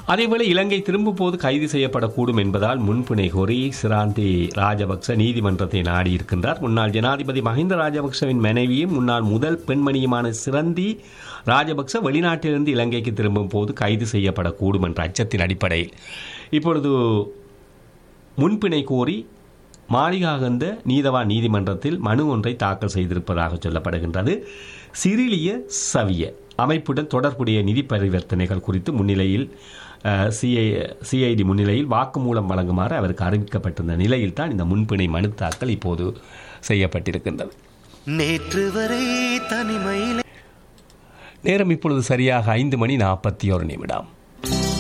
அதேவேளை இலங்கை திரும்பும் போது கைது செய்யப்படக்கூடும் என்பதால் முன்பிணை கோரி சிராந்தி ராஜபக்ச நீதிமன்றத்தை நாடியிருக்கின்றார் முன்னாள் ஜனாதிபதி மஹிந்த ராஜபக்சவின் மனைவியும் முன்னாள் முதல் பெண்மணியுமான சிரந்தி ராஜபக்ச வெளிநாட்டிலிருந்து இலங்கைக்கு திரும்பும் போது கைது செய்யப்படக்கூடும் என்ற அச்சத்தின் அடிப்படையில் இப்பொழுது முன்பிணை கோரி மாளிகாகந்த நீதவான் நீதிமன்றத்தில் மனு ஒன்றை தாக்கல் செய்திருப்பதாக சொல்லப்படுகின்றது சிறிலிய சவிய அமைப்புடன் தொடர்புடைய நிதி பரிவர்த்தனைகள் குறித்து முன்னிலையில் சிஐ சிஐடி முன்னிலையில் வாக்குமூலம் வழங்குமாறு அவருக்கு அறிவிக்கப்பட்டிருந்த நிலையில் தான் இந்த முன்பிணை மனு தாக்கல் இப்போது செய்யப்பட்டிருக்கின்றது நேற்று வரை தனிமையில் நேரம் இப்பொழுது சரியாக ஐந்து மணி நாற்பத்தி ஒரு நிமிடம்